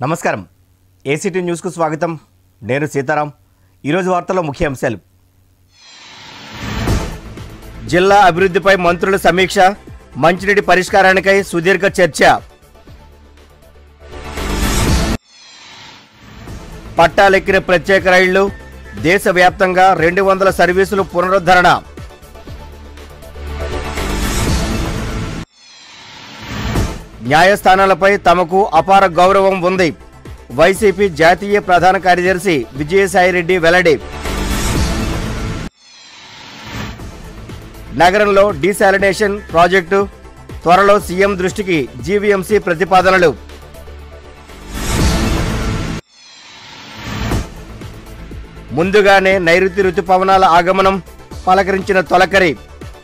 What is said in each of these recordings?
నమస్కారం ఏసీటీ న్యూస్కు స్వాగతం నేను సీతారాం ఈరోజు వార్తల్లో ముఖ్య అంశాలు జిల్లా అభివృద్ధిపై మంత్రుల సమీక్ష మంచినీటి పరిష్కారానికై సుదీర్ఘ చర్చ పట్టాలెక్కిన ప్రత్యేక రైళ్లు దేశవ్యాప్తంగా రెండు వందల సర్వీసులు పునరుద్ధరణ న్యాయస్థానాలపై తమకు అపార గౌరవం ఉంది వైసీపీ జాతీయ ప్రధాన కార్యదర్శి విజయసాయిరెడ్డి వెల్లడి నగరంలో డీశాలినేషన్ ప్రాజెక్టు త్వరలో సీఎం దృష్టికి జీవీఎంసీ ప్రతిపాదనలు ముందుగానే నైరుతి రుతుపవనాల ఆగమనం పలకరించిన తొలకరి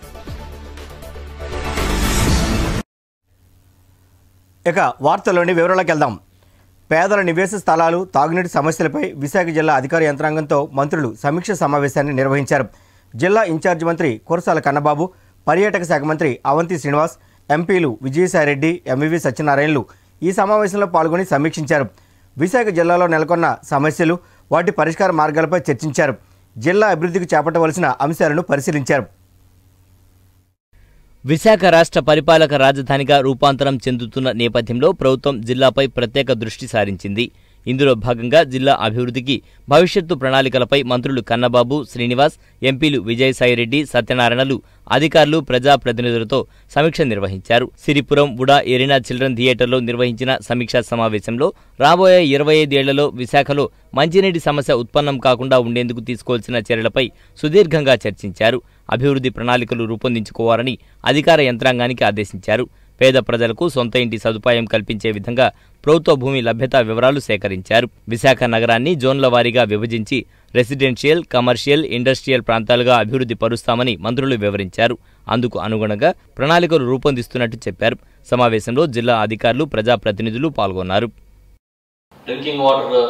ఇక వార్తల్లోని వివరాలకు వెళ్దాం పేదల నివేశ స్థలాలు తాగునీటి సమస్యలపై విశాఖ జిల్లా అధికార యంత్రాంగంతో మంత్రులు సమీక్ష సమావేశాన్ని నిర్వహించారు జిల్లా ఇన్ఛార్జ్ మంత్రి కురసాల కన్నబాబు పర్యాటక శాఖ మంత్రి అవంతి శ్రీనివాస్ ఎంపీలు విజయసాయిరెడ్డి ఎంవివి సత్యనారాయణలు ఈ సమావేశంలో పాల్గొని సమీక్షించారు విశాఖ జిల్లాలో నెలకొన్న సమస్యలు వాటి పరిష్కార మార్గాలపై చర్చించారు జిల్లా అభివృద్ధికి చేపట్టవలసిన అంశాలను పరిశీలించారు విశాఖ రాష్ట్ర పరిపాలక రాజధానిగా రూపాంతరం చెందుతున్న నేపథ్యంలో ప్రభుత్వం జిల్లాపై ప్రత్యేక దృష్టి సారించింది ఇందులో భాగంగా జిల్లా అభివృద్ధికి భవిష్యత్తు ప్రణాళికలపై మంత్రులు కన్నబాబు శ్రీనివాస్ ఎంపీలు విజయసాయిరెడ్డి సత్యనారాయణలు అధికారులు ప్రజాప్రతినిధులతో సమీక్ష నిర్వహించారు సిరిపురం ఉడా ఎరీనా చిల్డ్రన్ థియేటర్లో నిర్వహించిన సమీక్షా సమావేశంలో రాబోయే ఇరవై ఐదేళ్లలో విశాఖలో మంచినీటి సమస్య ఉత్పన్నం కాకుండా ఉండేందుకు తీసుకోవాల్సిన చర్యలపై సుదీర్ఘంగా చర్చించారు అభివృద్ధి ప్రణాళికలు రూపొందించుకోవాలని అధికార యంత్రాంగానికి ఆదేశించారు పేద ప్రజలకు సొంత ఇంటి సదుపాయం కల్పించే విధంగా ప్రభుత్వ భూమి లభ్యత వివరాలు సేకరించారు విశాఖ నగరాన్ని జోన్ల వారీగా విభజించి రెసిడెన్షియల్ కమర్షియల్ ఇండస్ట్రియల్ ప్రాంతాలుగా అభివృద్ధి పరుస్తామని మంత్రులు వివరించారు అందుకు అనుగుణంగా ప్రణాళికలు రూపొందిస్తున్నట్టు చెప్పారు సమావేశంలో జిల్లా అధికారులు ప్రజాప్రతినిధులు పాల్గొన్నారు డ్రింకింగ్ వాటర్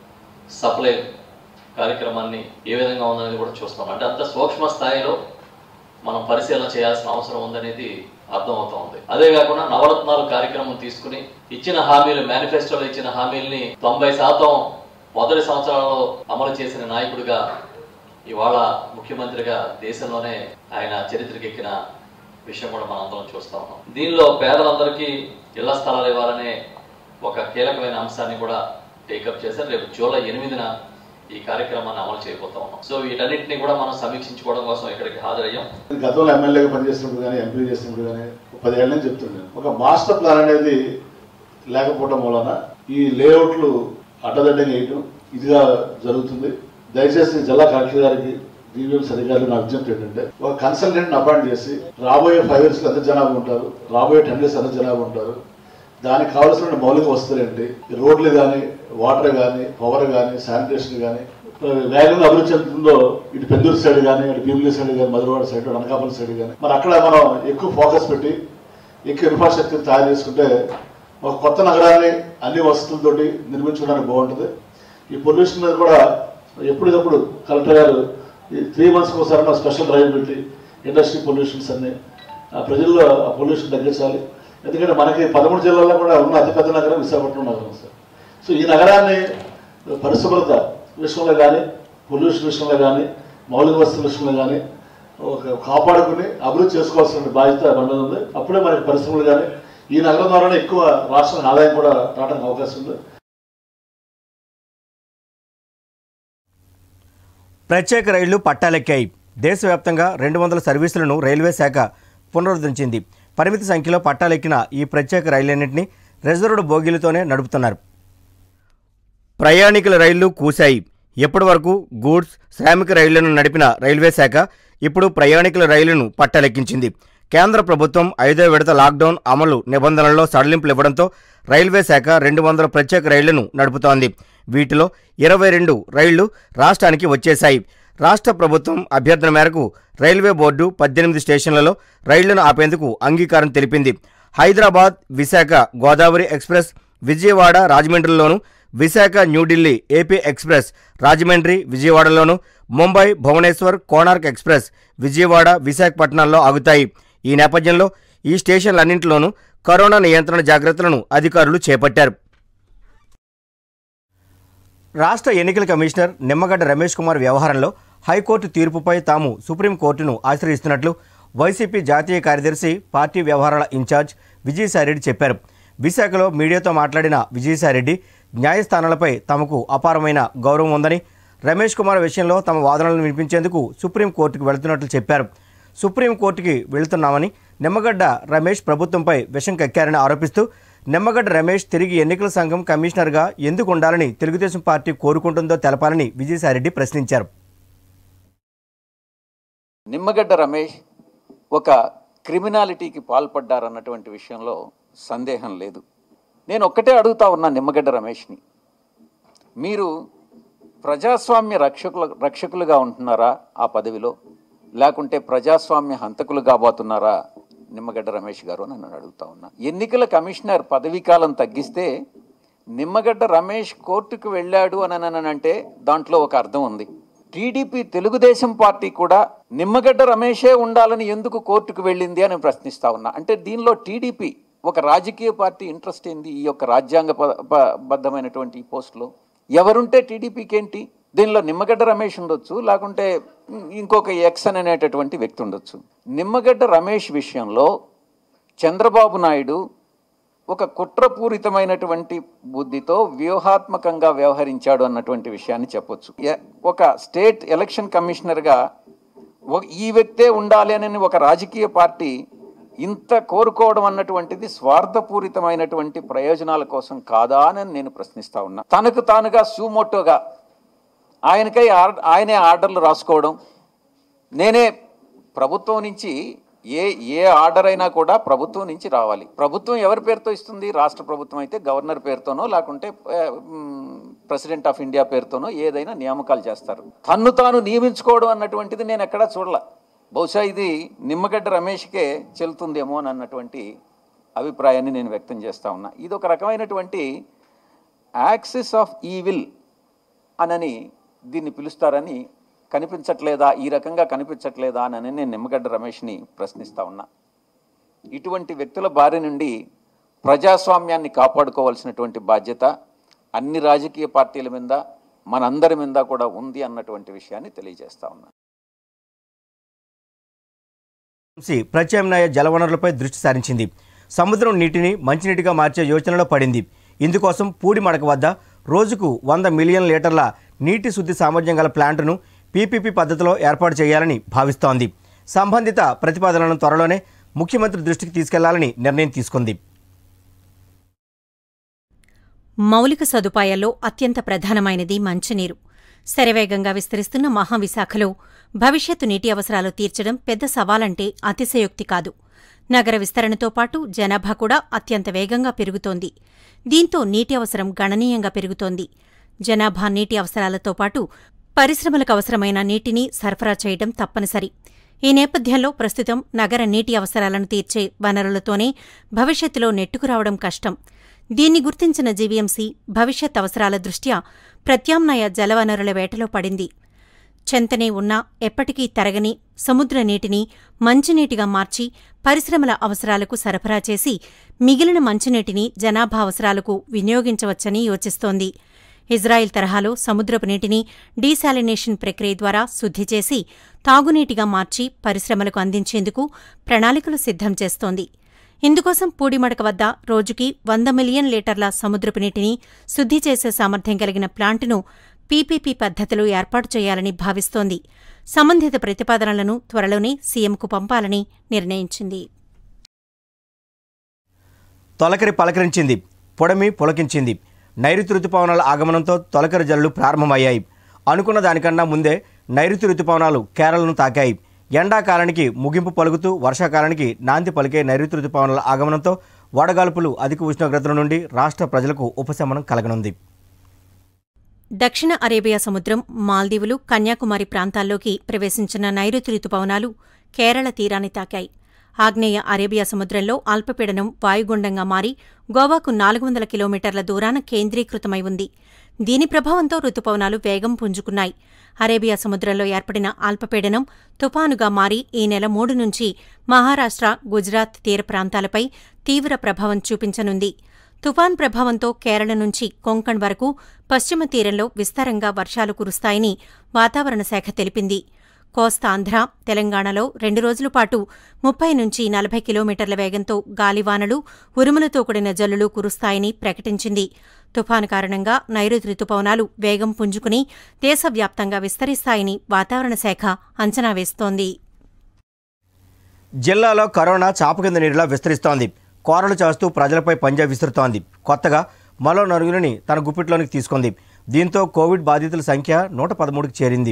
సప్లై కార్యక్రమాన్ని ఏ విధంగా ఉందనేది కూడా చూస్తాం అంటే అంత సూక్ష్మ స్థాయిలో మనం పరిశీలన చేయాల్సిన అవసరం ఉందనేది అర్థమవుతా ఉంది అదే కాకుండా నవరత్నాలు కార్యక్రమం తీసుకుని ఇచ్చిన హామీలు మేనిఫెస్టోలో ఇచ్చిన హామీల్ని తొంభై శాతం మొదటి సంవత్సరాల్లో అమలు చేసిన నాయకుడిగా ఇవాళ ముఖ్యమంత్రిగా దేశంలోనే ఆయన చరిత్రకెక్కిన విషయం కూడా మనం అందరం చూస్తా ఉన్నాం దీనిలో పేదలందరికీ ఇళ్ల స్థలాలు ఇవ్వాలనే ఒక కీలకమైన అంశాన్ని కూడా టేకప్ చేశారు రేపు జూలై ఎనిమిదిన ఈ కార్యక్రమాన్ని అమలు చేయబోతా ఉన్నాం సో వీటన్నిటిని కూడా మనం సమీక్షించుకోవడం కోసం ఇక్కడికి హాజరయ్యాం గతంలో ఎమ్మెల్యేగా పనిచేసినప్పుడు కానీ ఎంపీ చేసినప్పుడు కానీ పదేళ్ళ నుంచి చెప్తున్నాను ఒక మాస్టర్ ప్లాన్ అనేది లేకపోవడం వలన ఈ లేఅవుట్లు అడ్డదడ్డంగా వేయటం ఇదిగా జరుగుతుంది దయచేసి జిల్లా కలెక్టర్ గారికి డివిఎంస్ అధికారులు నా విజ్ఞప్తి ఏంటంటే ఒక కన్సల్టెంట్ అపాయింట్ చేసి రాబోయే ఫైవ్ ఇయర్స్ ఎంత జనాభా ఉంటారు రాబోయే టెన్ ఇయర్స్ ఎంత జనాభా ఉంటారు దానికి కావాల్సిన మౌలిక వస్తువులు ఏంటి రోడ్లు కానీ వాటర్ కానీ పవర్ కానీ శానిటేషన్ కానీ వేగంగా అభివృద్ధి చెందుతుందో ఇటు పెందూరు సైడ్ కానీ ఇటు భీమిలి సైడ్ కానీ మధురవాడ సైడ్ అనకాపల్లి సైడ్ కానీ మరి అక్కడ మనం ఎక్కువ ఫోకస్ పెట్టి ఎక్కువ ఇన్ఫ్రాస్ట్రక్చర్ తయారు చేసుకుంటే ఒక కొత్త నగరాన్ని అన్ని వసతులతోటి నిర్మించుకోవడానికి బాగుంటుంది ఈ పొల్యూషన్ మీద కూడా ఎప్పటికప్పుడు కలెక్టర్ గారు ఈ త్రీ మంత్స్కి ఒకసారి స్పెషల్ డ్రైవ్ పెట్టి ఇండస్ట్రీ పొల్యూషన్స్ అన్ని ఆ ప్రజల్లో ఆ పొల్యూషన్ తగ్గించాలి ఎందుకంటే మనకి పదమూడు జిల్లాల్లో కూడా ఉన్న అతిపెద్ద నగరం విశాఖపట్నం నగరం సార్ సో ఈ నగరాన్ని పరిశుభ్రత విషయంలో కానీ పొల్యూషన్ విషయంలో కానీ మౌలిక వస్తువుల విషయంలో కానీ ఒక కాపాడుకుని అభివృద్ధి చేసుకోవాల్సిన బాధ్యత మన మీద ఉంది అప్పుడే మనకి పరిశ్రమలు కానీ ఈ నగరం ద్వారానే ఎక్కువ రాష్ట్రానికి ఆదాయం కూడా రావడానికి అవకాశం ఉంది ప్రత్యేక రైళ్లు పట్టాలెక్కాయి దేశవ్యాప్తంగా రెండు వందల సర్వీసులను రైల్వే శాఖ పునరుద్ధరించింది పరిమిత సంఖ్యలో పట్టాలెక్కిన ఈ ప్రత్యేక రైళ్లన్నింటినీ రిజర్వ్డ్ బోగీలతోనే నడుపుతున్నారు ప్రయాణికుల రైళ్లు కూశాయి ఎప్పటి వరకు గూడ్స్ శ్రామిక రైళ్లను నడిపిన రైల్వే శాఖ ఇప్పుడు ప్రయాణికుల రైళ్లను పట్టలెక్కించింది కేంద్ర ప్రభుత్వం ఐదో విడత లాక్డౌన్ అమలు నిబంధనల్లో సడలింపులు ఇవ్వడంతో రైల్వే శాఖ రెండు వందల ప్రత్యేక రైళ్లను నడుపుతోంది వీటిలో ఇరవై రెండు రైళ్లు రాష్ట్రానికి వచ్చేశాయి రాష్ట్ర ప్రభుత్వం అభ్యర్థన మేరకు రైల్వే బోర్డు పద్దెనిమిది స్టేషన్లలో రైళ్లను ఆపేందుకు అంగీకారం తెలిపింది హైదరాబాద్ విశాఖ గోదావరి ఎక్స్ప్రెస్ విజయవాడ రాజమండ్రిలోను విశాఖ న్యూఢిల్లీ ఏపీ ఎక్స్ప్రెస్ రాజమండ్రి విజయవాడలోను ముంబై భువనేశ్వర్ కోణార్క్ ఎక్స్ప్రెస్ విజయవాడ విశాఖపట్నాల్లో ఆగుతాయి ఈ నేపథ్యంలో ఈ స్టేషన్లన్నింటిలోనూ కరోనా నియంత్రణ జాగ్రత్తలను అధికారులు చేపట్టారు రాష్ట్ర ఎన్నికల కమిషనర్ నిమ్మగడ్డ రమేష్ కుమార్ వ్యవహారంలో హైకోర్టు తీర్పుపై తాము సుప్రీంకోర్టును ఆశ్రయిస్తున్నట్లు వైసీపీ జాతీయ కార్యదర్శి పార్టీ వ్యవహారాల ఇన్ఛార్జ్ విజయసాయిరెడ్డి చెప్పారు విశాఖలో మీడియాతో మాట్లాడిన విజయసాయిరెడ్డి న్యాయస్థానాలపై తమకు అపారమైన గౌరవం ఉందని రమేష్ కుమార్ విషయంలో తమ వాదనలను వినిపించేందుకు సుప్రీంకోర్టుకు వెళుతున్నట్లు చెప్పారు సుప్రీంకోర్టుకి వెళుతున్నామని నిమ్మగడ్డ రమేష్ ప్రభుత్వంపై విషం కక్కారని ఆరోపిస్తూ నిమ్మగడ్డ రమేష్ తిరిగి ఎన్నికల సంఘం కమిషనర్గా ఎందుకు ఉండాలని తెలుగుదేశం పార్టీ కోరుకుంటుందో తెలపాలని విజయసాయిరెడ్డి ప్రశ్నించారు నిమ్మగడ్డ రమేష్ ఒక క్రిమినాలిటీకి పాల్పడ్డారన్నటువంటి విషయంలో సందేహం లేదు నేను ఒక్కటే అడుగుతా ఉన్నా నిమ్మగడ్డ రమేష్ని మీరు ప్రజాస్వామ్య రక్షకుల రక్షకులుగా ఉంటున్నారా ఆ పదవిలో లేకుంటే ప్రజాస్వామ్య హంతకులు కాబోతున్నారా నిమ్మగడ్డ రమేష్ గారు అని నన్ను అడుగుతా ఉన్నా ఎన్నికల కమిషనర్ పదవీ కాలం తగ్గిస్తే నిమ్మగడ్డ రమేష్ కోర్టుకు వెళ్ళాడు అని అంటే దాంట్లో ఒక అర్థం ఉంది టీడీపీ తెలుగుదేశం పార్టీ కూడా నిమ్మగడ్డ రమేషే ఉండాలని ఎందుకు కోర్టుకు వెళ్ళింది అని ప్రశ్నిస్తా ఉన్నా అంటే దీనిలో టీడీపీ ఒక రాజకీయ పార్టీ ఇంట్రెస్ట్ ఏంది ఈ యొక్క రాజ్యాంగ ప- ప- బద్ధమైనటువంటి ఈ పోస్టులో ఎవరుంటే టీడీపీకి ఏంటి దీనిలో నిమ్మగడ్డ రమేష్ ఉండొచ్చు లేకుంటే ఇంకొక ఎక్స్ అని అనేటటువంటి వ్యక్తి ఉండొచ్చు నిమ్మగడ్డ రమేష్ విషయంలో చంద్రబాబు నాయుడు ఒక కుట్రపూరితమైనటువంటి బుద్ధితో వ్యూహాత్మకంగా వ్యవహరించాడు అన్నటువంటి విషయాన్ని చెప్పొచ్చు ఎ- ఒక స్టేట్ ఎలక్షన్ కమిషనర్గా ఒ- ఈ వ్యక్తే ఉండాలి అని ఒక రాజకీయ పార్టీ ఇంత కోరుకోవడం అన్నటువంటిది స్వార్థపూరితమైనటువంటి ప్రయోజనాల కోసం కాదా అని నేను ప్రశ్నిస్తా ఉన్నా తనకు తానుగా సూమోటోగా ఆయనకై ఆర్- ఆయనే ఆర్డర్లు రాసుకోవడం నేనే ప్రభుత్వం నుంచి ఏ ఏ ఆర్డర్ అయినా కూడా ప్రభుత్వం నుంచి రావాలి ప్రభుత్వం ఎవరి పేరుతో ఇస్తుంది రాష్ట్ర ప్రభుత్వం అయితే గవర్నర్ పేరుతోనో లేకుంటే ఆ, మ్, ప్రెసిడెంట్ ఆఫ్ ఇండియా పేరుతోనో ఏదైనా నియామకాలు చేస్తారు తన్ను తాను నియమించుకోవడం అన్నటువంటిది నేను ఎక్కడా చూడలే బహుశా ఇది నిమ్మగడ్డ రమేష్కే చెల్లుతుందేమో అని అన్నటువంటి అభిప్రాయాన్ని నేను వ్యక్తం చేస్తా ఉన్నా ఇది ఒక రకమైనటువంటి యాక్సిస్ ఆఫ్ ఈవిల్ అనని దీన్ని పిలుస్తారని కనిపించట్లేదా ఈ రకంగా కనిపించట్లేదా అని నేను నిమ్మగడ్డ రమేష్ని ప్రశ్నిస్తా ఉన్నా ఇటువంటి వ్యక్తుల బారి నుండి ప్రజాస్వామ్యాన్ని కాపాడుకోవాల్సినటువంటి బాధ్యత అన్ని రాజకీయ పార్టీల మీద మనందరి మీద కూడా ఉంది అన్నటువంటి విషయాన్ని తెలియజేస్తా ఉన్నా సి ప్రత్యామ్నాయ జలవనరులపై దృష్టి సారించింది సముద్రం నీటిని మంచినీటిగా మార్చే యోచనలో పడింది ఇందుకోసం పూడి మడక వద్ద రోజుకు వంద మిలియన్ లీటర్ల నీటి శుద్ధి సామర్థ్యం గల ప్లాంటును పీపీపీ పద్ధతిలో ఏర్పాటు చేయాలని భావిస్తోంది సంబంధిత ప్రతిపాదనలను త్వరలోనే ముఖ్యమంత్రి దృష్టికి తీసుకెళ్లాలని నిర్ణయం తీసుకుంది మౌలిక సదుపాయాల్లో అత్యంత ప్రధానమైనది మంచినీరు శరవేగంగా విస్తరిస్తున్న మహావిశాఖలో భవిష్యత్తు నీటి అవసరాలు తీర్చడం పెద్ద సవాలంటే అతిశయోక్తి కాదు నగర విస్తరణతో పాటు జనాభా కూడా అత్యంత వేగంగా పెరుగుతోంది దీంతో నీటి అవసరం గణనీయంగా పెరుగుతోంది జనాభా నీటి అవసరాలతో పాటు పరిశ్రమలకు అవసరమైన నీటిని సరఫరా చేయడం తప్పనిసరి ఈ నేపథ్యంలో ప్రస్తుతం నగర నీటి అవసరాలను తీర్చే వనరులతోనే భవిష్యత్తులో నెట్టుకురావడం కష్టం దీన్ని గుర్తించిన జీవీఎంసీ భవిష్యత్ అవసరాల దృష్ట్యా ప్రత్యామ్నాయ జలవనరుల వేటలో పడింది చెంతనే ఉన్నా ఎప్పటికీ తరగని సముద్ర నీటిని మంచినీటిగా మార్చి పరిశ్రమల అవసరాలకు సరఫరా చేసి మిగిలిన మంచినీటిని జనాభా అవసరాలకు వినియోగించవచ్చని యోచిస్తోంది ఇజ్రాయెల్ తరహాలో సముద్రపు నీటిని డీశాలినేషన్ ప్రక్రియ ద్వారా శుద్ధి చేసి తాగునీటిగా మార్చి పరిశ్రమలకు అందించేందుకు ప్రణాళికలు సిద్ధం చేస్తోంది ఇందుకోసం పూడిమడక వద్ద రోజుకి వంద మిలియన్ లీటర్ల సముద్రపు నీటిని శుద్ధి చేసే సామర్థ్యం కలిగిన ప్లాంటును పీపీపీ పద్ధతిలో ఏర్పాటు చేయాలని భావిస్తోంది సంబంధిత ప్రతిపాదనలను త్వరలోనే సీఎంకు పంపాలని నిర్ణయించింది తొలకరి పలకరించింది పొడమి పులకించింది నైరుతి రుతుపవనాల ఆగమనంతో తొలకరి జల్లులు ప్రారంభమయ్యాయి అనుకున్న దానికన్నా ముందే నైరుతి రుతుపవనాలు కేరళను తాకాయి ఎండాకాలానికి ముగింపు పలుకుతూ వర్షాకాలానికి నాంది పలికే నైరుతి రుతుపవనాల ఆగమనంతో వడగాల్పులు అధిక ఉష్ణోగ్రతల నుండి రాష్ట్ర ప్రజలకు ఉపశమనం కలగనుంది దక్షిణ అరేబియా సముద్రం మాల్దీవులు కన్యాకుమారి ప్రాంతాల్లోకి ప్రవేశించిన నైరుతి రుతుపవనాలు కేరళ తీరాన్ని తాకాయి ఆగ్నేయ అరేబియా సముద్రంలో అల్పపీడనం వాయుగుండంగా మారి గోవాకు నాలుగు వందల కిలోమీటర్ల దూరాన కేంద్రీకృతమై ఉంది దీని ప్రభావంతో రుతుపవనాలు వేగం పుంజుకున్నాయి అరేబియా సముద్రంలో ఏర్పడిన అల్పపీడనం తుపానుగా మారి ఈ నెల మూడు నుంచి మహారాష్ట్ర గుజరాత్ తీర ప్రాంతాలపై తీవ్ర ప్రభావం చూపించనుంది తుఫాన్ ప్రభావంతో కేరళ నుంచి కొంకణ్ వరకు పశ్చిమ తీరంలో విస్తారంగా వర్షాలు కురుస్తాయని వాతావరణ శాఖ తెలిపింది కోస్తాంధ్ర తెలంగాణలో రెండు రోజుల పాటు ముప్పై నుంచి నలభై కిలోమీటర్ల వేగంతో గాలివానలు ఉరుములతో కూడిన జల్లులు కురుస్తాయని ప్రకటించింది తుఫాను కారణంగా నైరుతి రుతుపవనాలు వేగం పుంజుకుని దేశవ్యాప్తంగా విస్తరిస్తాయని వాతావరణ శాఖ అంచనా వేస్తోంది జిల్లాలో కరోనా చాప కింద నీరులా విస్తరిస్తోంది కోరలు చేస్తూ ప్రజలపై పంజా విసురుతోంది కొత్తగా మరో నలుగురిని తన గుప్పిట్లోనికి తీసుకుంది దీంతో కోవిడ్ బాధితుల సంఖ్య నూట పదమూడుకి చేరింది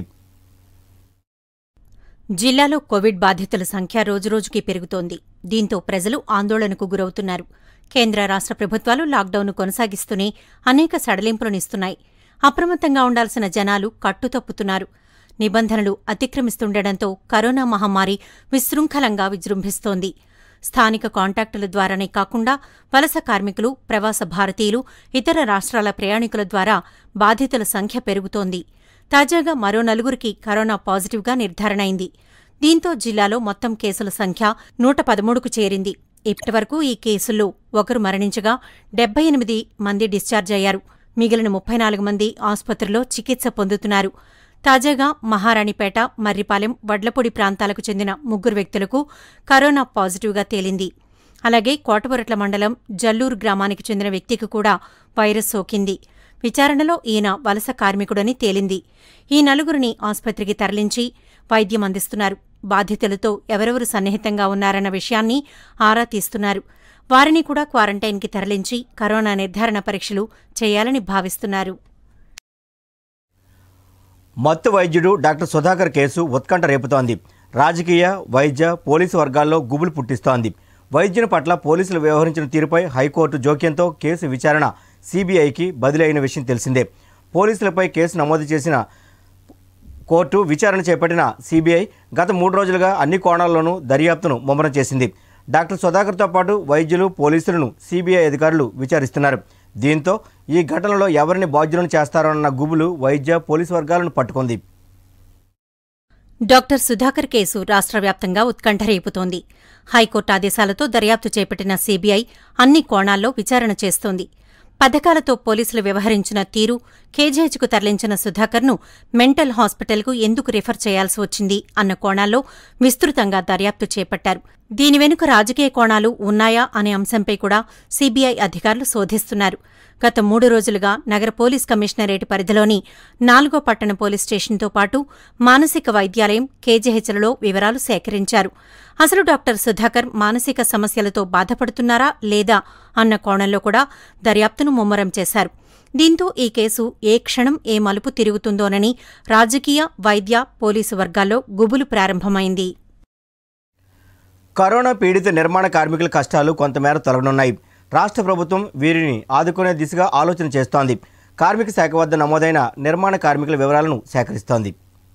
జిల్లాలో కోవిడ్ బాధితుల సంఖ్య రోజురోజుకీ పెరుగుతోంది దీంతో ప్రజలు ఆందోళనకు గురవుతున్నారు కేంద్ర రాష్ట్ర ప్రభుత్వాలు లాక్డౌన్ను కొనసాగిస్తూనే అనేక సడలింపులనిస్తున్నాయి అప్రమత్తంగా ఉండాల్సిన జనాలు కట్టుతప్పుతున్నారు నిబంధనలు అతిక్రమిస్తుండటంతో కరోనా మహమ్మారి విశృంఖలంగా విజృంభిస్తోంది స్థానిక కాంటాక్టుల ద్వారానే కాకుండా వలస కార్మికులు ప్రవాస భారతీయులు ఇతర రాష్ట్రాల ప్రయాణికుల ద్వారా బాధితుల సంఖ్య పెరుగుతోంది తాజాగా మరో నలుగురికి కరోనా పాజిటివ్గా నిర్ధారణ అయింది దీంతో జిల్లాలో మొత్తం కేసుల సంఖ్య నూట పదమూడుకు చేరింది ఇప్పటివరకు ఈ కేసుల్లో ఒకరు మరణించగా డెబ్బై ఎనిమిది మంది డిశ్చార్జ్ అయ్యారు మిగిలిన ముప్పై నాలుగు మంది ఆసుపత్రిలో చికిత్స పొందుతున్నారు తాజాగా మహారాణిపేట మర్రిపాలెం వడ్లపొడి ప్రాంతాలకు చెందిన ముగ్గురు వ్యక్తులకు కరోనా పాజిటివ్గా తేలింది అలాగే కోటబొరట్ల మండలం జల్లూరు గ్రామానికి చెందిన వ్యక్తికి కూడా వైరస్ సోకింది విచారణలో ఈయన వలస కార్మికుడని తేలింది ఈ నలుగురిని ఆసుపత్రికి తరలించి వైద్యం అందిస్తున్నారు బాధితులతో ఎవరెవరు సన్నిహితంగా ఉన్నారన్న విషయాన్ని ఆరా తీస్తున్నారు వారిని కూడా క్వారంటైన్కి తరలించి కరోనా నిర్ధారణ పరీక్షలు చేయాలని భావిస్తున్నారు మత్తు వైద్యుడు డాక్టర్ సుధాకర్ కేసు ఉత్కంఠ రేపుతోంది రాజకీయ వైద్య పోలీసు వర్గాల్లో గుబులు పుట్టిస్తోంది వైద్యుని పట్ల పోలీసులు వ్యవహరించిన తీరుపై హైకోర్టు జోక్యంతో కేసు విచారణ సిబిఐకి బదిలీ అయిన విషయం తెలిసిందే పోలీసులపై కేసు నమోదు చేసిన కోర్టు విచారణ చేపట్టిన సిబిఐ గత మూడు రోజులుగా అన్ని కోణాల్లోనూ దర్యాప్తును ముమ్మరం చేసింది డాక్టర్ సుధాకర్తో పాటు వైద్యులు పోలీసులను సిబిఐ అధికారులు విచారిస్తున్నారు దీంతో ఈ ఘటనలో ఎవరిని బాధ్యులను చేస్తారోన్న గుబులు వైద్య పోలీసు వర్గాలను పట్టుకుంది డాక్టర్ సుధాకర్ కేసు రాష్ట్ర వ్యాప్తంగా ఉత్కంఠ రేపుతోంది హైకోర్టు ఆదేశాలతో దర్యాప్తు చేపట్టిన సీబీఐ అన్ని కోణాల్లో విచారణ చేస్తోంది పథకాలతో పోలీసులు వ్యవహరించిన తీరు కేజీహెచ్కు తరలించిన సుధాకర్ను మెంటల్ హాస్పిటల్కు ఎందుకు రిఫర్ చేయాల్సి వచ్చింది అన్న కోణాల్లో విస్తృతంగా దర్యాప్తు చేపట్టారు దీని వెనుక రాజకీయ కోణాలు ఉన్నాయా అనే అంశంపై కూడా సీబీఐ అధికారులు శోధిస్తున్నారు గత మూడు రోజులుగా నగర పోలీస్ కమిషనరేట్ పరిధిలోని నాలుగో పట్టణ పోలీస్ స్టేషన్తో పాటు మానసిక వైద్యాలయం కేజీహెచ్లలో వివరాలు సేకరించారు అసలు డాక్టర్ సుధాకర్ మానసిక సమస్యలతో బాధపడుతున్నారా లేదా అన్న కోణంలో కూడా దర్యాప్తును ముమ్మరం చేశారు దీంతో ఈ కేసు ఏ క్షణం ఏ మలుపు తిరుగుతుందోనని రాజకీయ వైద్య పోలీసు వర్గాల్లో గుబులు ప్రారంభమైంది కరోనా పీడిత నిర్మాణ కార్మికుల కష్టాలు కొంతమేర తొలగనున్నాయి రాష్ట్ర ప్రభుత్వం వీరిని ఆదుకునే దిశగా ఆలోచన చేస్తోంది కార్మిక శాఖ వద్ద నమోదైన నిర్మాణ కార్మికుల వివరాలను సేకరిస్తోంది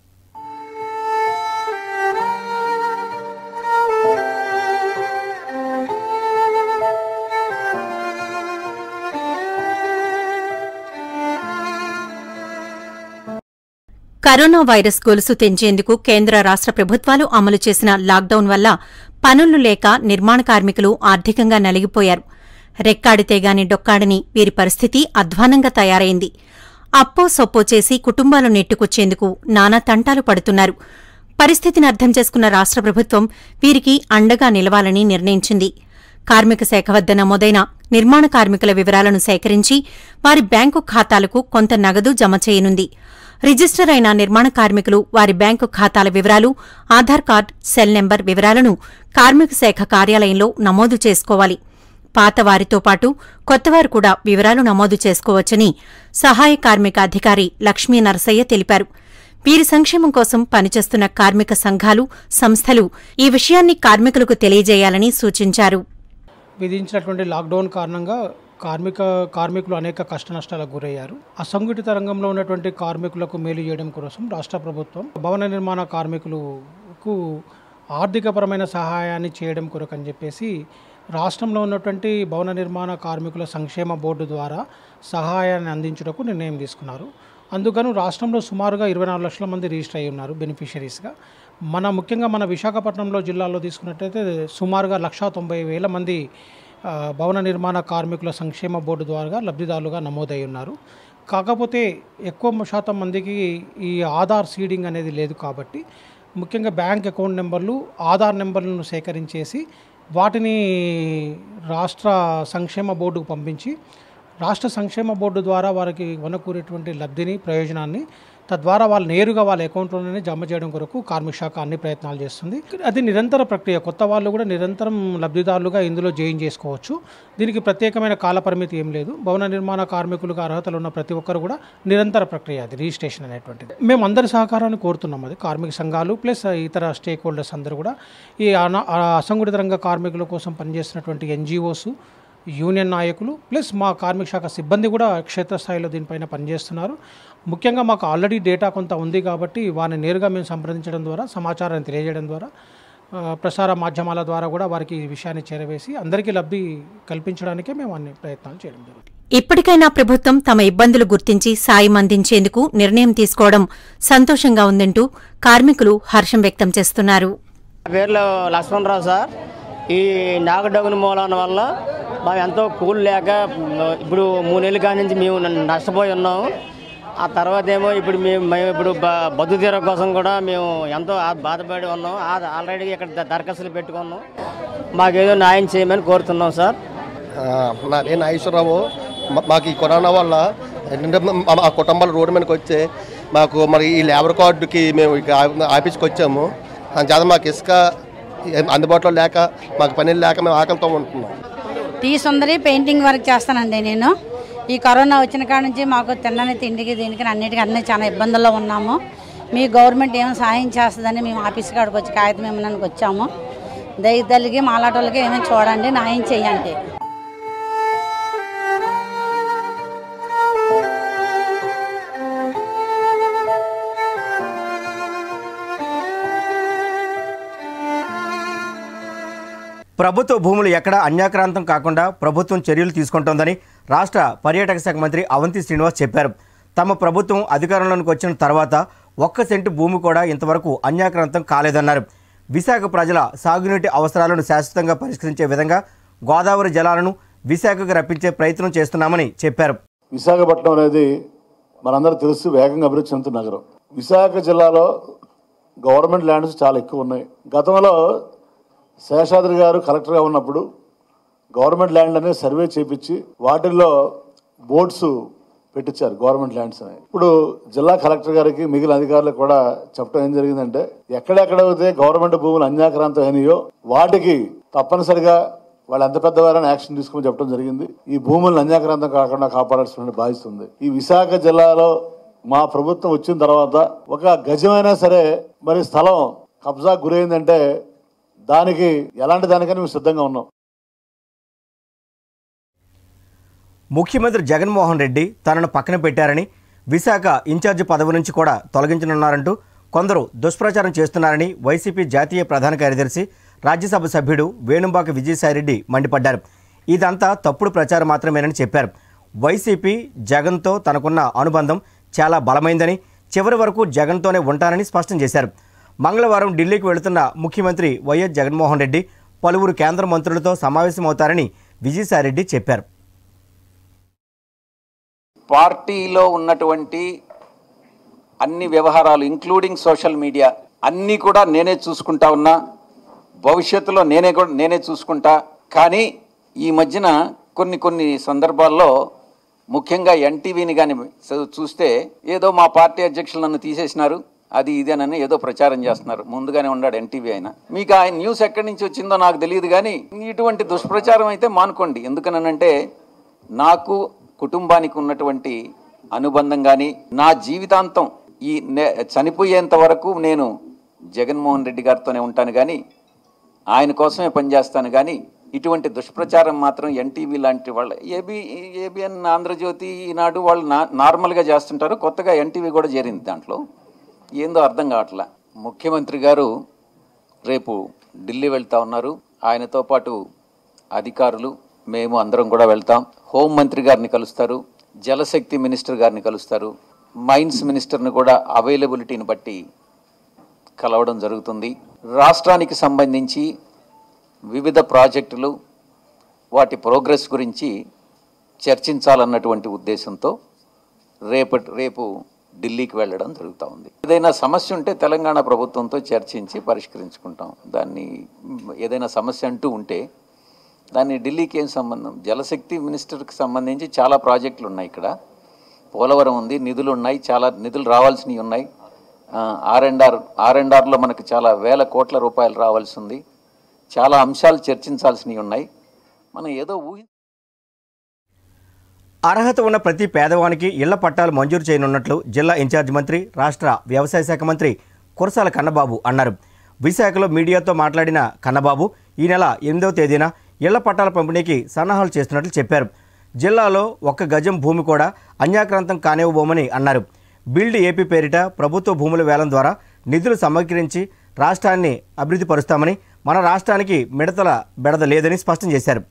కరోనా వైరస్ గొలుసు తెంచేందుకు కేంద్ర రాష్ట్ర ప్రభుత్వాలు అమలు చేసిన లాక్డౌన్ వల్ల పనులు లేక నిర్మాణ కార్మికులు ఆర్థికంగా నలిగిపోయారు రెక్కాడితేగాని డొక్కాడని వీరి పరిస్థితి అధ్వానంగా తయారైంది అప్పో సొప్పో చేసి కుటుంబాలు నెట్టుకొచ్చేందుకు నానా తంటాలు పడుతున్నారు పరిస్థితిని అర్థం చేసుకున్న రాష్ట్ర ప్రభుత్వం వీరికి అండగా నిలవాలని నిర్ణయించింది కార్మిక శాఖ వద్ద నమోదైన నిర్మాణ కార్మికుల వివరాలను సేకరించి వారి బ్యాంకు ఖాతాలకు కొంత నగదు జమ చేయనుంది రిజిస్టర్ అయిన నిర్మాణ కార్మికులు వారి బ్యాంకు ఖాతాల వివరాలు ఆధార్ కార్డ్ సెల్ నెంబర్ వివరాలను కార్మిక శాఖ కార్యాలయంలో నమోదు చేసుకోవాలి పాత వారితో పాటు కొత్తవారు కూడా వివరాలు నమోదు చేసుకోవచ్చని సహాయ కార్మిక అధికారి లక్ష్మీ నరసయ్య తెలిపారు వీరి సంక్షేమం కోసం పనిచేస్తున్న కార్మిక సంఘాలు సంస్థలు ఈ విషయాన్ని కార్మికులకు తెలియజేయాలని సూచించారు విధించినటువంటి లాక్డౌన్ కారణంగా కార్మిక కార్మికులు అనేక కష్టనష్టాలకు గురయ్యారు అసంఘటిత రంగంలో ఉన్నటువంటి కార్మికులకు మేలు చేయడం కోసం రాష్ట్ర ప్రభుత్వం భవన నిర్మాణ కార్మికులకు ఆర్థికపరమైన సహాయాన్ని చేయడం కొరకు అని చెప్పేసి రాష్ట్రంలో ఉన్నటువంటి భవన నిర్మాణ కార్మికుల సంక్షేమ బోర్డు ద్వారా సహాయాన్ని అందించుటకు నిర్ణయం తీసుకున్నారు అందుకను రాష్ట్రంలో సుమారుగా ఇరవై నాలుగు లక్షల మంది రిజిస్టర్ అయి ఉన్నారు బెనిఫిషరీస్గా మన ముఖ్యంగా మన విశాఖపట్నంలో జిల్లాలో తీసుకున్నట్టయితే సుమారుగా లక్షా తొంభై వేల మంది ఆ, భవన నిర్మాణ కార్మికుల సంక్షేమ బోర్డు ద్వారా లబ్ధిదారులుగా నమోదై ఉన్నారు కాకపోతే ఎక్కువ శాతం మందికి ఈ ఆధార్ సీడింగ్ అనేది లేదు కాబట్టి ముఖ్యంగా బ్యాంక్ అకౌంట్ నెంబర్లు ఆధార్ నెంబర్లను సేకరించేసి వాటిని రాష్ట్ర సంక్షేమ బోర్డుకు పంపించి రాష్ట్ర సంక్షేమ బోర్డు ద్వారా వారికి వనకూరేటువంటి లబ్ధిని ప్రయోజనాన్ని తద్వారా వాళ్ళు నేరుగా వాళ్ళ అకౌంట్లోనే జమ చేయడం కొరకు కార్మిక శాఖ అన్ని ప్రయత్నాలు చేస్తుంది అది నిరంతర ప్రక్రియ కొత్త వాళ్ళు కూడా నిరంతరం లబ్ధిదారులుగా ఇందులో జాయిన్ చేసుకోవచ్చు దీనికి ప్రత్యేకమైన కాల పరిమితి ఏం లేదు భవన నిర్మాణ కార్మికులుగా అర్హతలు ఉన్న ప్రతి ఒక్కరు కూడా నిరంతర ప్రక్రియ అది రిజిస్ట్రేషన్ అనేటువంటిది మేము అందరి సహకారాన్ని కోరుతున్నాం అది కార్మిక సంఘాలు ప్లస్ ఇతర స్టేక్ హోల్డర్స్ అందరూ కూడా ఈ అన- ఆ అసంఘటిత రంగ కార్మికుల కోసం పనిచేస్తున్నటువంటి ఎన్జిఓస్ యూనియన్ నాయకులు ప్లస్ మా కార్మిక శాఖ సిబ్బంది కూడా క్షేత్రస్థాయిలో దీనిపైన పనిచేస్తున్నారు ముఖ్యంగా మాకు ఆల్రెడీ డేటా కొంత ఉంది కాబట్టి వారిని నేరుగా మేము సంప్రదించడం ద్వారా సమాచారాన్ని తెలియజేయడం ద్వారా ఆ, ప్రసార మాధ్యమాల ద్వారా కూడా వారికి ఈ విషయాన్ని చేరవేసి అందరికీ లబ్ధి కల్పించడానికే మేము అన్ని ప్రయత్నాలు చేయడం జరుగుతుంది ఇప్పటికైనా ప్రభుత్వం తమ ఇబ్బందులు గుర్తించి సాయం అందించేందుకు నిర్ణయం తీసుకోవడం సంతోషంగా ఉందంటూ కార్మికులు హర్షం వ్యక్తం చేస్తున్నారు నా పేర్లు లక్ష్మణరావు సార్ ఈ నాగడగుని మూలాన వల్ల మేము ఎంతో కూల్ లేక ఇప్పుడు మూడు నెలల కాడి నుంచి మేము న- నష్టపోయి ఉన్నాము ఆ తర్వాత ఏమో ఇప్పుడు మేము మేము ఇప్పుడు బ- బతుకు తీర కోసం కూడా మేము ఎంతో ఆ- బాధపడి ఉన్నాం ఆ- ఆల్రెడీ ఇక్కడ ద- దరఖాస్తులు పెట్టుకున్నాం మాకేదో న్యాయం చేయమని కోరుతున్నాం సార్ ఆ, నా నేను నాగేశ్వరరావు మా- మాకు ఈ కరోనా వల్ల ఏంటంటే మా మా కుటుంబాలు రోడ్డు మీదకి వచ్చి మాకు మరి ఈ లేబర్ కార్డుకి మేము ఇక ఆ- ఆఫీస్కి వచ్చాము అందుచేత మాకు ఇసుక ఏం అందుబాటులో లేక మాకు పని లేక మేము ఆకలితో ఉంటున్నాం టీ సుందరి పెయింటింగ్ వర్క్ చేస్తానండి నేను ఈ కరోనా వచ్చిన కాడ నుంచి మాకు తినని తిండికి దీనికి అన్నిటికీ అన్నీ చాలా ఇబ్బందుల్లో ఉన్నాము మీ గవర్నమెంట్ ఏమైనా సాయం చేస్తుందని మేము ఆఫీస్ కాడికి వచ్చి కాగితం ఇమ్మడానికి వచ్చాము దయతల్లికి మాలాటోళ్ళకి ఏమైనా చూడండి న్యాయం చేయండి ప్రభుత్వ భూములు ఎక్కడ అన్యాక్రాంతం కాకుండా ప్రభుత్వం చర్యలు తీసుకుంటోందని రాష్ట్ర పర్యాటక శాఖ మంత్రి అవంతి శ్రీనివాస్ చెప్పారు తమ ప్రభుత్వం అధికారంలోకి వచ్చిన తర్వాత ఒక్క సెంటు భూమి కూడా ఇంతవరకు అన్యాక్రాంతం కాలేదన్నారు విశాఖ ప్రజల సాగునీటి అవసరాలను శాశ్వతంగా పరిష్కరించే విధంగా గోదావరి జలాలను విశాఖకు రప్పించే ప్రయత్నం చేస్తున్నామని చెప్పారు విశాఖపట్నం అనేది మనందరూ తెలుసు వేగంగా అభివృద్ధి చెందుతున్న నగరం విశాఖ జిల్లాలో గవర్నమెంట్ ల్యాండ్స్ చాలా ఎక్కువ ఉన్నాయి గతంలో శేషాద్రి గారు కలెక్టర్గా ఉన్నప్పుడు గవర్నమెంట్ ల్యాండ్ అనేది సర్వే చేపించి వాటిల్లో బోర్డ్స్ పెట్టించారు గవర్నమెంట్ ల్యాండ్స్ అని ఇప్పుడు జిల్లా కలెక్టర్ గారికి మిగిలిన అధికారులకు కూడా చెప్పడం ఏం జరిగిందంటే ఎక్కడెక్కడైతే గవర్నమెంట్ భూములు అన్యాక్రాంతం అయినాయో వాటికి తప్పనిసరిగా వాళ్ళు ఎంత పెద్దవారని యాక్షన్ తీసుకుని చెప్పడం జరిగింది ఈ భూములను అన్యాక్రాంతం కాకుండా కాపాడాల్సిన బాధ్యత ఉంది ఈ విశాఖ జిల్లాలో మా ప్రభుత్వం వచ్చిన తర్వాత ఒక గజమైనా సరే మరి స్థలం కబ్జా గురైందంటే దానికి ఎలాంటి దానికైనా మేము సిద్ధంగా ఉన్నాం ముఖ్యమంత్రి జగన్మోహన్ రెడ్డి తనను పక్కన పెట్టారని విశాఖ ఇన్ఛార్జి పదవి నుంచి కూడా తొలగించనున్నారంటూ కొందరు దుష్ప్రచారం చేస్తున్నారని వైసీపీ జాతీయ ప్రధాన కార్యదర్శి రాజ్యసభ సభ్యుడు వేణుంబాక విజయసాయిరెడ్డి మండిపడ్డారు ఇదంతా తప్పుడు ప్రచారం మాత్రమేనని చెప్పారు వైసీపీ జగన్తో తనకున్న అనుబంధం చాలా బలమైందని చివరి వరకు జగన్తోనే ఉంటానని స్పష్టం చేశారు మంగళవారం ఢిల్లీకి వెళుతున్న ముఖ్యమంత్రి వైఎస్ జగన్మోహన్ రెడ్డి పలువురు కేంద్ర మంత్రులతో సమావేశమవుతారని విజయసాయిరెడ్డి చెప్పారు పార్టీలో ఉన్నటువంటి అన్ని వ్యవహారాలు ఇంక్లూడింగ్ సోషల్ మీడియా అన్నీ కూడా నేనే చూసుకుంటా ఉన్నా భవిష్యత్తులో నేనే కూడా నేనే చూసుకుంటా కానీ ఈ మధ్యన కొన్ని కొన్ని సందర్భాల్లో ముఖ్యంగా ఎన్టీవీని కానీ చూస్తే ఏదో మా పార్టీ అధ్యక్షులు నన్ను తీసేసినారు అది ఇదేనని ఏదో ప్రచారం చేస్తున్నారు ముందుగానే ఉన్నాడు ఎన్టీవీ ఆయన మీకు ఆ న్యూస్ ఎక్కడి నుంచి వచ్చిందో నాకు తెలియదు కానీ ఇటువంటి దుష్ప్రచారం అయితే మానుకోండి ఎందుకనంటే నాకు కుటుంబానికి ఉన్నటువంటి అనుబంధం కానీ నా జీవితాంతం ఈ నే- చనిపోయేంత వరకు నేను జగన్మోహన్ రెడ్డి గారితోనే ఉంటాను కానీ ఆయన కోసమే పనిచేస్తాను కానీ ఇటువంటి దుష్ప్రచారం మాత్రం ఎన్టీవీ లాంటి వాళ్ళ ఏబి ఏబిఎన్ ఆంధ్రజ్యోతి ఈనాడు వాళ్ళు నా నార్మల్గా చేస్తుంటారు కొత్తగా ఎన్టీవీ కూడా చేరింది దాంట్లో ఏందో అర్థం కావట్లా ముఖ్యమంత్రి గారు రేపు ఢిల్లీ వెళ్తా ఉన్నారు ఆయనతో పాటు అధికారులు మేము అందరం కూడా వెళ్తాం హోంమంత్రి గారిని కలుస్తారు జలశక్తి మినిస్టర్ గారిని కలుస్తారు మైన్స్ మినిస్టర్ని కూడా అవైలబిలిటీని బట్టి కలవడం జరుగుతుంది రాష్ట్రానికి సంబంధించి వివిధ ప్రాజెక్టులు వాటి ప్రోగ్రెస్ గురించి చర్చించాలన్నటువంటి ఉద్దేశంతో రేపటి రేపు ఢిల్లీకి వెళ్ళడం జరుగుతూ ఉంది ఏదైనా సమస్య ఉంటే తెలంగాణ ప్రభుత్వంతో చర్చించి పరిష్కరించుకుంటాం దాన్ని మ్, ఏదైనా సమస్య అంటూ ఉంటే దాన్ని ఢిల్లీకి ఏం సంబంధం జలశక్తి మినిస్టర్కి సంబంధించి చాలా ప్రాజెక్టులు ఉన్నాయి ఇక్కడ పోలవరం ఉంది నిధులు ఉన్నాయి చాలా నిధులు రావాల్సినవి ఉన్నాయి R and R R and ఆర్లో మనకు చాలా వేల కోట్ల రూపాయలు రావాల్సి ఉంది చాలా అంశాలు చర్చించాల్సినవి ఉన్నాయి మనం ఏదో ఊహి అర్హత ఉన్న ప్రతి పేదవానికి ఇళ్ల పట్టాలు మంజూరు చేయనున్నట్లు జిల్లా ఇన్ఛార్జ్ మంత్రి రాష్ట్ర వ్యవసాయ శాఖ మంత్రి కురసాల కన్నబాబు అన్నారు విశాఖలో మీడియాతో మాట్లాడిన కన్నబాబు ఈ నెల ఎనిమిదవ తేదీన ఇళ్ల పట్టాల పంపిణీకి సన్నాహాలు చేస్తున్నట్లు చెప్పారు జిల్లాలో ఒక్క గజం భూమి కూడా అన్యాక్రాంతం కానివ్వబోమని అన్నారు బిల్డ్ ఏపీ పేరిట ప్రభుత్వ భూముల వేలం ద్వారా నిధులు సమీకరించి రాష్ట్రాన్ని అభివృద్ధి పరుస్తామని మన రాష్ట్రానికి మిడతల బెడద లేదని స్పష్టం చేశారు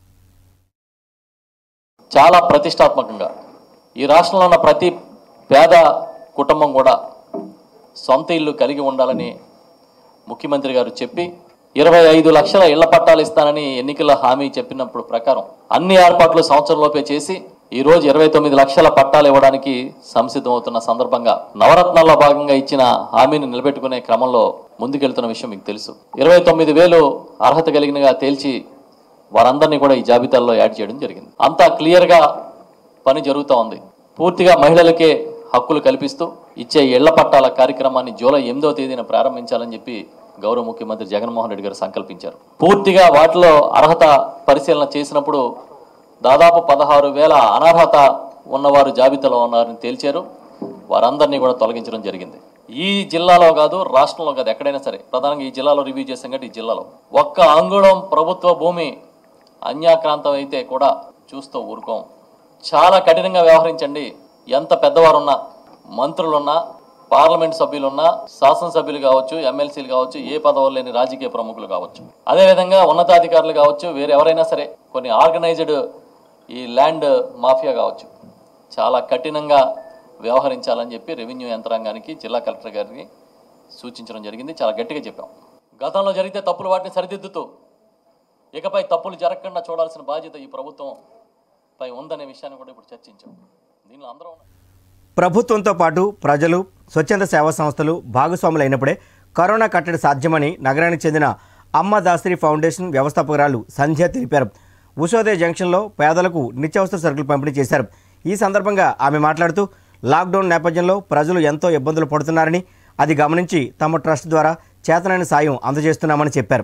చాలా ప్రతిష్టాత్మకంగా ఈ రాష్ట్రంలో ఉన్న ప్రతి పేద కుటుంబం కూడా సొంత ఇల్లు కలిగి ఉండాలని ముఖ్యమంత్రి గారు చెప్పి ఇరవై ఐదు లక్షల ఇళ్ల పట్టాలు ఇస్తానని ఎన్నికల హామీ చెప్పినప్పుడు ప్రకారం అన్ని ఏర్పాట్లు సంవత్సరంలోపే చేసి ఈ రోజు ఇరవై తొమ్మిది లక్షల పట్టాలు ఇవ్వడానికి సంసిద్ధమవుతున్న సందర్భంగా నవరత్నాల్లో భాగంగా ఇచ్చిన హామీని నిలబెట్టుకునే క్రమంలో ముందుకెళ్తున్న విషయం మీకు తెలుసు ఇరవై తొమ్మిది వేలు అర్హత కలిగినగా తేల్చి వారందరినీ కూడా ఈ జాబితాల్లో యాడ్ చేయడం జరిగింది అంతా క్లియర్గా పని జరుగుతూ ఉంది పూర్తిగా మహిళలకే హక్కులు కల్పిస్తూ ఇచ్చే ఇళ్ల పట్టాల కార్యక్రమాన్ని జూలై ఎనిమిదవ తేదీన ప్రారంభించాలని చెప్పి గౌరవ ముఖ్యమంత్రి జగన్మోహన్ రెడ్డి గారు సంకల్పించారు పూర్తిగా వాటిలో అర్హత పరిశీలన చేసినప్పుడు దాదాపు పదహారు వేల అనర్హత ఉన్నవారు జాబితాలో ఉన్నారని తేల్చారు వారందరినీ కూడా తొలగించడం జరిగింది ఈ జిల్లాలో కాదు రాష్ట్రంలో కాదు ఎక్కడైనా సరే ప్రధానంగా ఈ జిల్లాలో రివ్యూ చేసాం కాబట్టి ఈ జిల్లాలో ఒక్క అంగుళం ప్రభుత్వ భూమి అన్యాక్రాంతం అయితే కూడా చూస్తూ ఊరుకోం చాలా కఠినంగా వ్యవహరించండి ఎంత పెద్దవారున్నా మంత్రులున్నా పార్లమెంట్ సభ్యులున్నా శాసనసభ్యులు కావచ్చు ఎమ్మెల్సీలు కావచ్చు ఏ పదవులు లేని రాజకీయ ప్రముఖులు కావచ్చు అదేవిధంగా ఉన్నతాధికారులు కావచ్చు వేరే ఎవరైనా సరే కొన్ని ఆర్గనైజ్డ్ ఈ ల్యాండ్ మాఫియా కావచ్చు చాలా కఠినంగా వ్యవహరించాలని చెప్పి రెవెన్యూ యంత్రాంగానికి జిల్లా కలెక్టర్ గారికి సూచించడం జరిగింది చాలా గట్టిగా చెప్పాం గతంలో జరిగితే తప్పులు వాటిని సరిదిద్దుతూ ఇకపై తప్పులు జరగకుండా చూడాల్సిన బాధ్యత ఈ ప్రభుత్వం పై ఉందనే విషయాన్ని కూడా ఇప్పుడు చర్చించాం దీనిలో అందరూ ఉన్నారు. ప్రభుత్వంతో పాటు ప్రజలు స్వచ్ఛంద సేవా సంస్థలు భాగస్వాములు అయినప్పుడే కరోనా కట్టడి సాధ్యమని నగరానికి చెందిన అమ్మ దాసరి ఫౌండేషన్ వ్యవస్థాపకురాలు సంధ్య తెలిపారు ఉషోదయ జంక్షన్లో పేదలకు నిత్యావసర సరుకులు పంపిణీ చేశారు ఈ సందర్భంగా ఆమె మాట్లాడుతూ లాక్డౌన్ నేపథ్యంలో ప్రజలు ఎంతో ఇబ్బందులు పడుతున్నారని అది గమనించి తమ ట్రస్ట్ ద్వారా చేతనైన సాయం అందజేస్తున్నామని చెప్పారు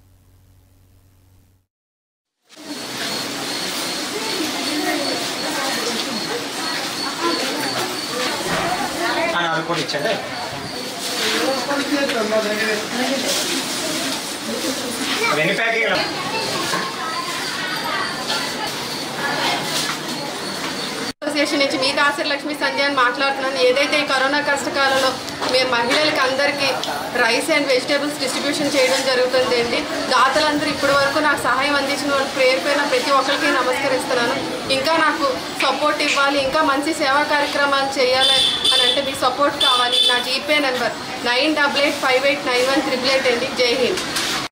అసోసియేషన్ నుంచి మీ దాసరి లక్ష్మి సంధ్య అని మాట్లాడుతున్నాను ఏదైతే ఈ కరోనా కష్టకాలంలో మేము మహిళలకి అందరికీ రైస్ అండ్ వెజిటేబుల్స్ డిస్ట్రిబ్యూషన్ చేయడం జరుగుతుంది అండి దాతలందరూ ఇప్పటి వరకు నాకు సహాయం అందించిన వాళ్ళకి పేరు పైన ప్రతి ఒక్కరికి నమస్కరిస్తున్నాను ఇంకా నాకు సపోర్ట్ ఇవ్వాలి ఇంకా మంచి సేవా కార్యక్రమాలు చేయాలి అని అంటే మీ సపోర్ట్ కావాలి నా GPay number nine double eight five eight nine one triple eight అండి జై హింద్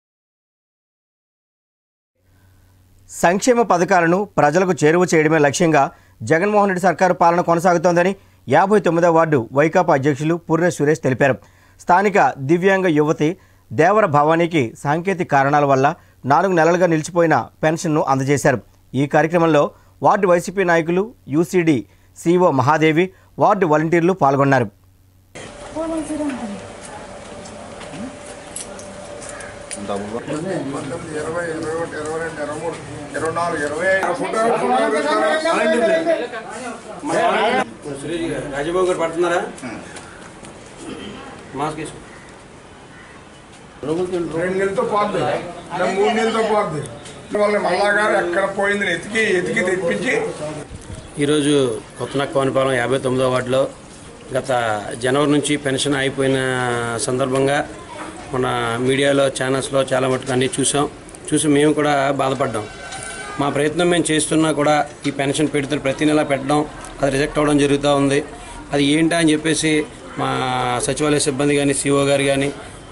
సంక్షేమ పథకాలను ప్రజలకు చేరువ చేయడమే లక్ష్యంగా జగన్మోహన్ రెడ్డి సర్కారు పాలన కొనసాగుతోందని యాభై తొమ్మిదవ వార్డు వైకాపా అధ్యక్షులు పుర్రె సురేష్ తెలిపారు స్థానిక దివ్యాంగ యువతి దేవర భవానీకి సాంకేతిక కారణాల వల్ల నాలుగు నెలలుగా నిలిచిపోయిన పెన్షన్ను అందజేశారు ఈ కార్యక్రమంలో వార్డు వైసీపీ నాయకులు యూసీడీ సిఓ మహాదేవి వార్డు వాలంటీర్లు పాల్గొన్నారు ఇరవై ఇరవై ఒకటి ఇరవై రెండు ఇరవై మూడు ఇరవై నాలుగు ఇరవై రాజబాబు గారు పడుతున్నారా మాస్క్ వేసుకో రెండు నెలలతో పోద్ది లేదా మూడు నెలలతో పోద్ది వాళ్ళని మల్లా గారు ఎక్కడ పోయింది ఎతికి ఎతికి తెప్పించి ఈరోజు కొత్తనక్క వనపాలెం యాభై తొమ్మిదో వార్డులో గత జనవరి నుంచి పెన్షన్ అయిపోయిన సందర్భంగా మన మీడియాలో ఛానల్స్లో చాలా మటుకు అన్నీ చూసాం చూసి మేము కూడా బాధపడ్డాం మా ప్రయత్నం మేము చేస్తున్నా కూడా ఈ పెన్షన్ పెడుతున్న ప్రతి నెల పెట్టడం అది రిజెక్ట్ అవ్వడం జరుగుతూ ఉంది అది ఏంటా అని చెప్పేసి మా సచివాలయ సిబ్బంది కానీ సిఓ గారు కానీ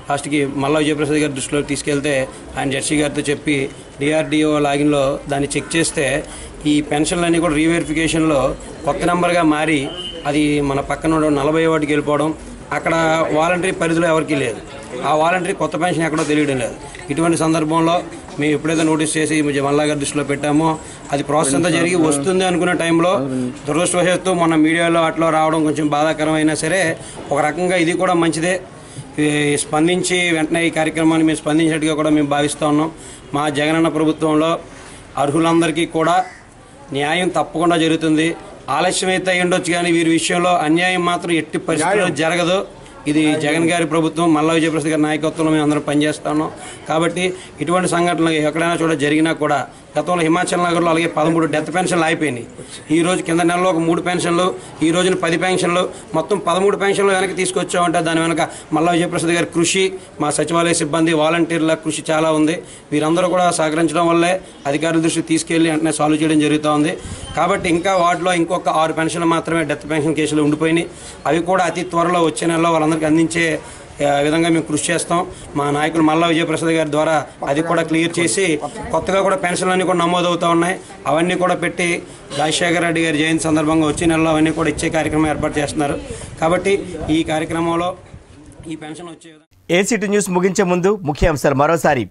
లాస్ట్కి మల్లా విజయప్రసాద్ గారి దృష్టిలో తీసుకెళ్తే ఆయన జడ్సీ గారితో చెప్పి డిఆర్డిఓ లాగిన్లో దాన్ని చెక్ చేస్తే ఈ పెన్షన్లన్నీ కూడా రీవెరిఫికేషన్లో కొత్త నెంబర్గా మారి అది మన పక్కన ఉన్న నలభై వాటికి వెళ్ళిపోవడం అక్కడ వాలంటరీ పరిధిలో ఎవరికీ లేదు ఆ వాలంటరీ కొత్త పెన్షన్ ఎక్కడో తెలియడం లేదు ఇటువంటి సందర్భంలో మేము ఎప్పుడైతే నోటీస్ చేసి మల్లా గారి దృష్టిలో పెట్టామో అది ప్రాసెస్ అంతా జరిగి వస్తుంది అనుకునే టైంలో దురదృష్టవశాత్తు మన మీడియాలో అట్లా రావడం కొంచెం బాధాకరమైనా సరే ఒక రకంగా ఇది కూడా మంచిదే ఈ స్పందించి వెంటనే ఈ కార్యక్రమాన్ని మేము స్పందించినట్టుగా కూడా మేము భావిస్తూ ఉన్నాం మా జగనన్న ప్రభుత్వంలో అర్హులందరికీ కూడా న్యాయం తప్పకుండా జరుగుతుంది ఆలస్యం అయితే అయి ఉండొచ్చు కానీ వీరి విషయంలో అన్యాయం మాత్రం ఎట్టి పరిస్థితుల్లో జరగదు ఇది జగన్ గారి ప్రభుత్వం మల్లా విజయప్రసాద్ గారి నాయకత్వంలో మేము అందరం పనిచేస్తా ఉన్నాం కాబట్టి ఇటువంటి సంఘటనలు ఎక్కడైనా చూడ జరిగినా కూడా గతంలో హిమాచల్ నగర్లో అలాగే పదమూడు డెత్ పెన్షన్లు అయిపోయినాయి ఈ రోజు కింద నెలలో ఒక మూడు పెన్షన్లు ఈ రోజున పది పెన్షన్లు మొత్తం పదమూడు పెన్షన్లు వెనక్కి తీసుకొచ్చామంటే దాని వెనక మల్లా విజయప్రసాద్ గారి కృషి మా సచివాలయ సిబ్బంది వాలంటీర్ల కృషి చాలా ఉంది వీరందరూ కూడా సహకరించడం వల్లే అధికారుల దృష్టికి తీసుకెళ్లి వెంటనే సాల్వ్ చేయడం జరుగుతూ ఉంది కాబట్టి ఇంకా వాటిలో ఇంకొక ఆరు పెన్షన్లు మాత్రమే డెత్ పెన్షన్ కేసులు ఉండిపోయినాయి అవి కూడా అతి త్వరలో వచ్చే నెలలో వాళ్ళందరికీ అందించే ఆ, విధంగా మేము కృషి చేస్తాం మా నాయకులు మల్లా విజయప్రసాద్ గారి ద్వారా అది కూడా క్లియర్ చేసి కొత్తగా కూడా పెన్షన్లన్నీ కూడా నమోదవుతూ ఉన్నాయి అవన్నీ కూడా పెట్టి రాజశేఖర రెడ్డి గారి జయంతి సందర్భంగా వచ్చే నెలలో అవన్నీ కూడా ఇచ్చే కార్యక్రమం ఏర్పాటు చేస్తున్నారు కాబట్టి ఈ కార్యక్రమంలో ఈ పెన్షన్ వచ్చే విధంగా ఏసీటీ న్యూస్ ముగించే ముందు ముఖ్యాంశాలు మరోసారి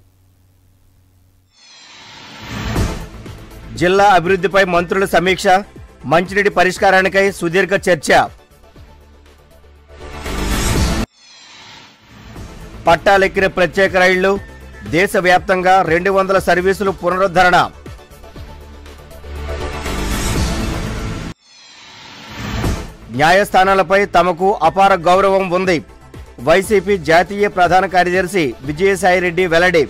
జిల్లా అభివృద్ధిపై మంత్రుల సమీక్ష మంచినీటి పరిష్కారానికై సుదీర్ఘ చర్చ పట్టాలెక్కిన ప్రత్యేక రైళ్లు దేశవ్యాప్తంగా రెండు వందల సర్వీసులు పునరుద్ధరణ న్యాయస్థానాలపై తమకు అపార గౌరవం ఉంది వైసీపీ జాతీయ ప్రధాన కార్యదర్శి విజయసాయిరెడ్డి వెల్లడి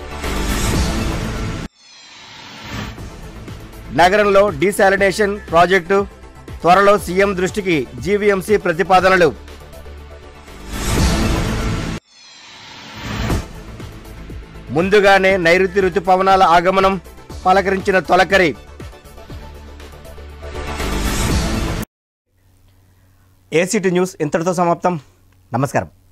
నగరంలో డీశాలినేషన్ ప్రాజెక్టు త్వరలో సీఎం దృష్టికి జీవీఎంసీ ప్రతిపాదనలు ముందుగానే నైరుతి రుతుపవనాల ఆగమనం పలకరించిన తొలకరి ఏసీటీ న్యూస్ ఇంతటితో సమాప్తం నమస్కారం